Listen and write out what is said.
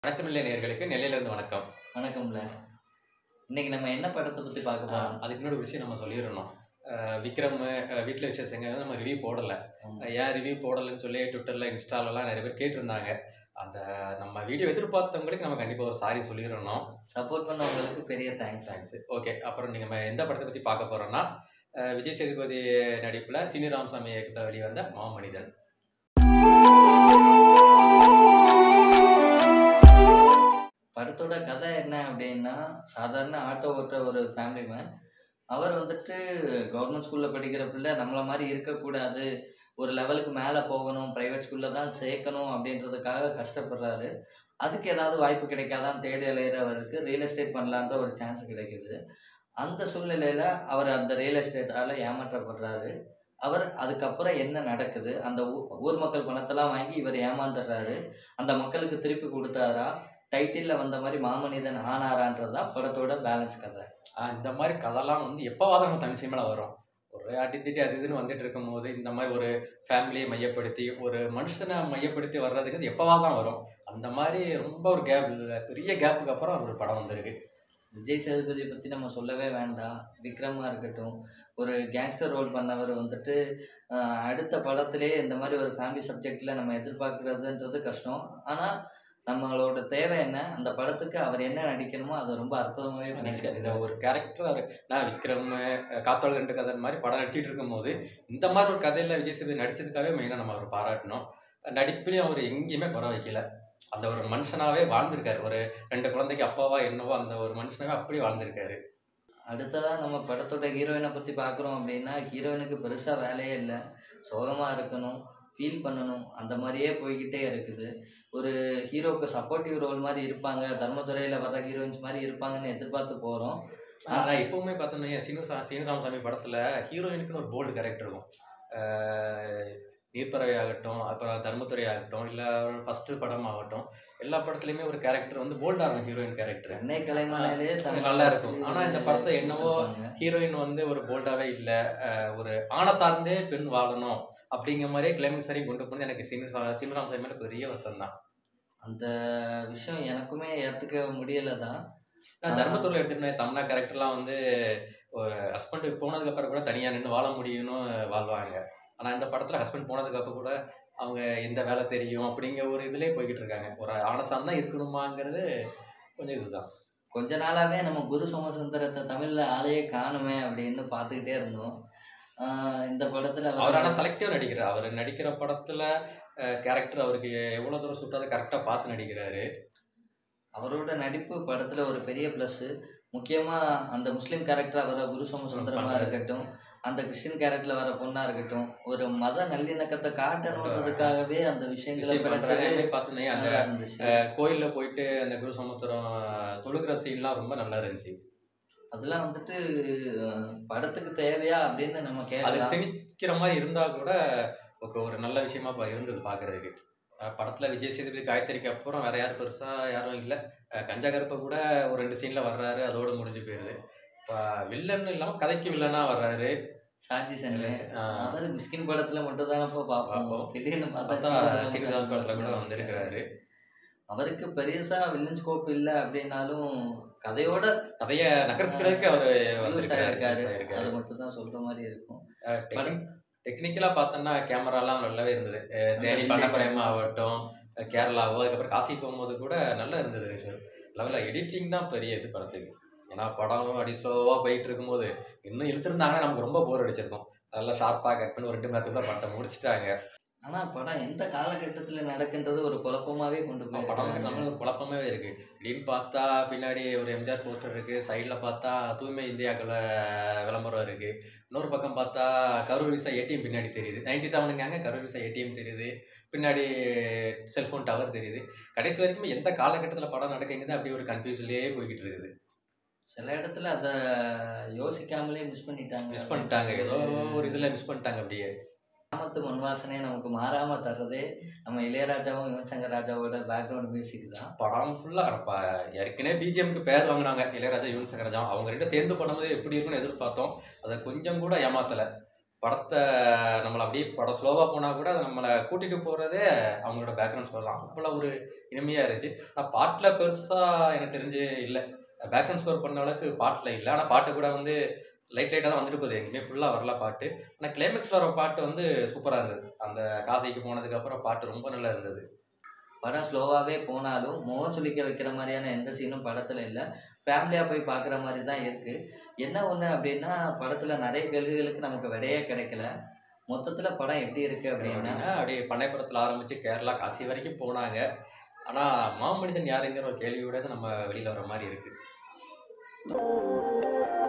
வணக்கமில்லை நேயர்களுக்கு நெல்லையிலிருந்து வணக்கம் வணக்கம்ல இன்னைக்கு நம்ம என்ன படத்தை பத்தி பார்க்க ஆஹ் போறோம் அதுக்கு முன்னாடி ஒரு விஷயம் நம்ம சொல்லிடணும் ஆஹ் விக்ரம் ஆஹ் வீட்டில் விசேஷங்க வந்து நம்ம ரிவ்யூ போடலை ஆமா. ஏன் ரிவ்யூ போடலைன்னு சொல்லி ட்விட்டரில் இன்ஸ்டாலலாம் நிறைய பேர் கேட்டிருந்தாங்க அந்த நம்ம வீடியோ எதிர்பார்த்தவங்களுக்கு நம்ம கண்டிப்பாக ஒரு சாரி சொல்லிடணும் சப்போர்ட் பண்ணவங்களுக்கு பெரிய தேங்க்ஸ் தேங்க்ஸ் ஓகே அப்புறம் நீங்கள் நம்ம எந்த படத்தை பற்றி பார்க்க போகிறோன்னா விஜய் சேதுபதி நடிப்பில் சீனி ராமசாமி இயக்கத்தில் வெளிவந்த மாமனிதன் படத்தோட கதை என்ன அப்படின்னா சாதாரண ஆட்டோ ஓட்டுற ஒரு ஃபேமிலி மேன் அவர் வந்துட்டு கவர்மெண்ட் ஸ்கூலில் படிக்கிற பிள்ளை நம்மள மாதிரி இருக்கக்கூடாது ஒரு லெவலுக்கு மேலே போகணும் ப்ரைவேட் ஸ்கூலில் தான் சேர்க்கணும் அப்படின்றதுக்காக கஷ்டப்படுறாரு அதுக்கு ஏதாவது வாய்ப்பு கிடைக்காதான் தேடி அலையிறவருக்கு ரியல் எஸ்டேட் பண்ணலான்ற ஒரு சான்ஸ் கிடைக்குது அந்த சூழ்நிலையில் அவர் அந்த ரியல் எஸ்டேட்டால் ஏமாற்றப்படுறாரு அவர் அதுக்கப்புறம் என்ன நடக்குது அந்த ஊ- ஊர் மக்கள் பணத்தெல்லாம் வாங்கி இவர் ஏமாந்துடுறாரு அந்த மக்களுக்கு திருப்பி கொடுத்தாரா டைட்டிலில் வந்த மாதிரி மாமனிதன் ஆனாரான்றது தான் படத்தோட பேலன்ஸ் கதை ஆஹ் இந்த மாதிரி கதைலாம் வந்து எப்போவாத நம்ம தமிழ் சினிமாவில் வரும் ஒரு அடி திட்டி அது இதுன்னு வந்துட்டு இருக்கும்போது இந்த மாதிரி ஒரு ஃபேமிலியை மையப்படுத்தி ஒரு மனுஷனை மையப்படுத்தி வர்றதுக்கு எப்போவா தான் வரும் அந்த மாதிரி ரொம்ப ஒரு கேப் பெரிய கேப்புக்கு அப்புறம் ஒரு படம் வந்திருக்கு விஜய் சேதுபதியை பற்றி நம்ம சொல்லவே வேண்டாம் விக்ரமாக இருக்கட்டும் ஒரு கேங்ஸ்டர் ரோல் பண்ணவர் வந்துட்டு ஆஹ், அடுத்த படத்திலே இந்த மாதிரி ஒரு ஃபேமிலி சப்ஜெக்டில் நம்ம எதிர்பார்க்குறதுன்றது கஷ்டம் ஆனால் நம்மளோட தேவை என்ன அந்த படத்துக்கு அவர் என்ன நடிக்கணுமோ அதை ரொம்ப அற்புதமாகவே நினைச்சுக்க பண்ணியிருக்காரு இந்த ஒரு கேரக்டர் அவர் நான் விக்ரம் காத்தோட ரெண்டு கதை மாதிரி படம் நடிச்சிட்டு இருக்கும்போது இந்த மாதிரி ஒரு கதையில விஜய் சேதுபதி நடிச்சதுக்காகவே மெயினாக நம்ம அவர் பாராட்டணும் நடிப்புலையும் அவர் எங்கேயுமே குறை வைக்கல அந்த ஒரு மனுஷனாவே வாழ்ந்திருக்காரு ஒரு ரெண்டு குழந்தைக்கு அப்பாவா என்னவோ அந்த ஒரு மனுஷனாவே அப்படியே வாழ்ந்திருக்காரு அடுத்ததாக நம்ம படத்தோட ஹீரோயினை பற்றி பார்க்குறோம் அப்படின்னா ஹீரோயினுக்கு பெருசாக வேலையே இல்லை சோகமாக இருக்கணும் ஃபீல் பண்ணணும் அந்த மாதிரியே போய்கிட்டே இருக்குது ஒரு ஹீரோக்கு சப்போர்ட்டிவ் ரோல் மாதிரி இருப்பாங்க தர்மதுரையில் வர்ற ஹீரோயின்ஸ் மாதிரி இருப்பாங்கன்னு எதிர்பார்த்து போகிறோம் ஆனா எப்பவுமே பார்த்தோன்னா சீனு சா சீனிராமசாமி படத்துல ஹீரோயினுக்குன்னு ஒரு போல்டு கேரக்டர் இருக்கும் ஆஹ் நீர்ப்பறவை ஆகட்டும் அப்புறம் தர்மத்துறை ஆகட்டும் இல்லை ஃபர்ஸ்ட் படம் ஆகட்டும் எல்லா படத்துலையுமே ஒரு கேரக்டர் வந்து போல்டா இருக்கும் ஹீரோயின் கேரக்டர் சென்னை கலைமானிலே அது நல்லா இருக்கும். ஆனா இந்த படத்தை என்னவோ ஹீரோயின் வந்து ஒரு போல்டாவே இல்லை ஒரு ஆணை சார்ந்தே பெண் வாழணும் அப்படிங்கிற மாதிரியே கிளைமேக்ஸ் வரையும் கொண்டு போனது எனக்கு சீனு சீனிராமசாமி மேல பெரிய வருத்தம் தான் அந்த விஷயம் எனக்குமே ஏற்றுக்க முடியலை தான் நான் தர்மத்துறையில் எடுத்துக்கிட்டேன் தமிழா கேரக்டர்லாம் வந்து ஒரு ஹஸ்பண்ட் போனதுக்கு அப்புறம் கூட தனியாக நின்று வாழ முடியும்னு வாழ்வாங்க ஆனால் இந்த படத்தில் ஹஸ்பண்ட் போனதுக்கு அப்புறம் கூட அவங்க எந்த வேலை தெரியும் அப்படிங்கிற ஒரு இதுலேயே போய்கிட்டு இருக்காங்க ஒரு ஆனசான் தான் இருக்கணுமாங்கிறது கொஞ்சம் இதுதான் கொஞ்ச நாளாவே நம்ம குரு சோமசுந்தரத்தை தமிழ்ல ஆளையே காணுமே அப்படின்னு பார்த்துக்கிட்டே இருந்தோம் ஆஹ் இந்த படத்துல அவர் ஆனால் செலக்டிவ் நடிக்கிறார் அவர் நடிக்கிற படத்தில் கேரக்டர் அவருக்கு எவ்வளோ தூரம் சுட்டாத கரெக்டாக பார்த்து நடிக்கிறாரு அவரோட நடிப்பு படத்துல ஒரு பெரிய ப்ளஸ் முக்கியமா அந்த முஸ்லீம் கேரக்டர் வர குரு சோமசுந்தரமா பண்றாரு. இருக்கட்டும் அந்த கிறிஸ்டின் கேரக்டர்ல வர பொண்ணா இருக்கட்டும் ஒரு மத நல்லிணக்கத்தை காட்டணுன்றதுக்காகவே அந்த விஷயங்களை விஷயம் படைச்சது பண்ணுறாங்க பார்த்தோன்னே அந்த நல்லா இருந்துச்சு கோயிலில் போயிட்டு அந்த குரு சமுத்திரம் தொழுகிற சீன்லாம் ரொம்ப நல்லா இருந்துச்சு அதெல்லாம் வந்துட்டு அஹ், படத்துக்கு தேவையா அப்படின்னு நம்ம அது கேட்கலாம் திணிக்கிற மாதிரி இருந்தா கூட ஒரு ஒரு நல்ல விஷயமா பா- இருந்தது பாக்குறதுக்கு அஹ் படத்துல விஜய் சேதுபதி காயத்ரிக்கு அப்புறம் வேற யாரும் பெருசா யாரும் இல்ல அஹ் கஞ்சா கருப்ப கூட ஒரு ரெண்டு சீன்ல வர்றாரு அதோட முடிஞ்சு போயிருது இப்போ வில்லன் இல்லாம கதைக்கு வில்லனா வர்றாரு சாஞ்சி சென்னை அஹ் அவர் மிஸ்கின் படத்துல மட்டும் தானப்போ பார்ப்போம் பார்ப்போம். திடீர்னு பார்த்தா பார்த்தா சீனிவாசன் படத்துல கூட வந்திருக்கிறாரு அவருக்கு பெருசா வில்லன் ஸ்கோப் இல்ல அப்படின்னாலும் கதையோட கதைய நகர்த்துறதுக்கு அவரு யூஸ் வந்திருக்காரு ஆயிருக்காரு use ஆயிருக்காரு. அதை மட்டும் தான் சொல்ற மாதிரி இருக்கும் அஹ் படம் technic- டெக்னிக்கலா பார்த்தோம்னா கேமராலாம் நல்லாவே இருந்தது அஹ் தேனி அந்த பண்ணப்பிரயமா ஆகட்டும் அஹ் கேரளாவோ அதுக்கப்புறம் காசி போகும்போது கூட நல்லா இருந்தது லெவலில் எடிட்டிங் தான் பெரிய இது படத்துக்கு ஏன்னா படம் அப்படி ஸ்லோவாக போயிட்டு இருக்கும்போது இன்னும் இழுத்துருந்தாங்கன்னா நமக்கு ரொம்ப போர் அடிச்சிருக்கும் அதெல்லாம் ஷார்ப்பாக கட் பண்ணி ஒரு ரெண்டு மணி நேரத்துக்குள்ள படத்தை முடிச்சிட்டாங்க ஆனா படம் எந்த காலகட்டத்துல நடக்குன்றது ஒரு குழப்பமாவே கொண்டு படம் போயிருக்காங்க நம்மளுக்கு குழப்பமாவே இருக்கு திடீர்னு பார்த்தா பின்னாடி ஒரு எம்ஜிஆர் போஸ்டர் இருக்கு சைடில் பார்த்தா தூய்மை இந்தியாக்கள விளம்பரம் இருக்கு இன்னொரு பக்கம் பார்த்தா கரூர் விசா ஏடிஎம் பின்னாடி தெரியுது நைன்டி செவனுங்காங்க கரூர் விசா ஏடிஎம் தெரியுது பின்னாடி செல்ஃபோன் டவர் தெரியுது கடைசி வரைக்கும் எந்த காலகட்டத்தில் படம் நடக்குங்கிறது அப்படி ஒரு கன்ஃபியூஸ்லேயே போய்கிட்டு இருக்குது சில இடத்துல அத யோசிக்காமலே மிஸ் பண்ணிட்டாங்க மிஸ் பண்ணிட்டாங்க ஏதோ ஒரு இதில் மிஸ் பண்ணிட்டாங்க அப்படியே கிராமத்து மண் வாசனையை நமக்கு மாறாம தர்றதே நம்ம இளையராஜாவும் யுவன் சங்கர் ராஜாவோட பேக்ரவுண்ட் மியூசிக் தான் படம் ஃபுல்லாக ஏற்கனவே பிஜிஎம்க்கு பேர் வாங்கினாங்க இளையராஜா யுவன் சங்கர் ராஜா அவங்க ரெண்டும் சேர்ந்து பண்ணும்போது எப்படி இருக்கும்னு எதிர்பார்த்தோம் அதை கொஞ்சம் கூட ஏமாத்தலை படத்தை நம்மளை அப்படியே படம் ஸ்லோவாக போனால் கூட அதை நம்மளை கூட்டிகிட்டு போகிறதே அவங்களோட பேக்ரவுண்ட் ஸ்கோர் தான் அவ்வளோ ஒரு இனிமையாக இருந்துச்சு ஆனால் பாட்டில் பெருசாக எனக்கு தெரிஞ்சு இல்லை பேக்ரவுண்ட் ஸ்கோர் பண்ண அளவுக்கு பாட்டில் இல்லை ஆனால் பாட்டு கூட வந்து லைட் லைட்டாக தான் வந்துட்டு போகுது எங்கேயுமே ஃபுல்லாக வரல பாட்டு ஆனால் கிளைமேக்ஸில் வர பாட்டு வந்து சூப்பராக இருந்தது அந்த காசைக்கு போனதுக்கப்புறம் பாட்டு ரொம்ப நல்லா இருந்தது படம் ஸ்லோவாகவே போனாலும் முகம் சுளிக்க வைக்கிற மாதிரியான எந்த சீனும் படத்தில் இல்லை ஃபேமிலியாக போய் பார்க்குற மாதிரி தான் இருக்குது என்ன ஒன்று அப்படின்னா படத்தில் நிறைய கேள்விகளுக்கு நமக்கு விடையே கிடைக்கல மொத்தத்தில் படம் எப்படி இருக்குது அப்படின்னா அப்படின்னா அப்படியே பண்ணைப்புறத்தில் ஆரம்பித்து கேரளா காசி வரைக்கும் போனாங்க ஆனால் மாமனிதன் யாருங்கிற ஒரு கேள்வியோட தான் நம்ம வெளியில் வர மாதிரி இருக்குது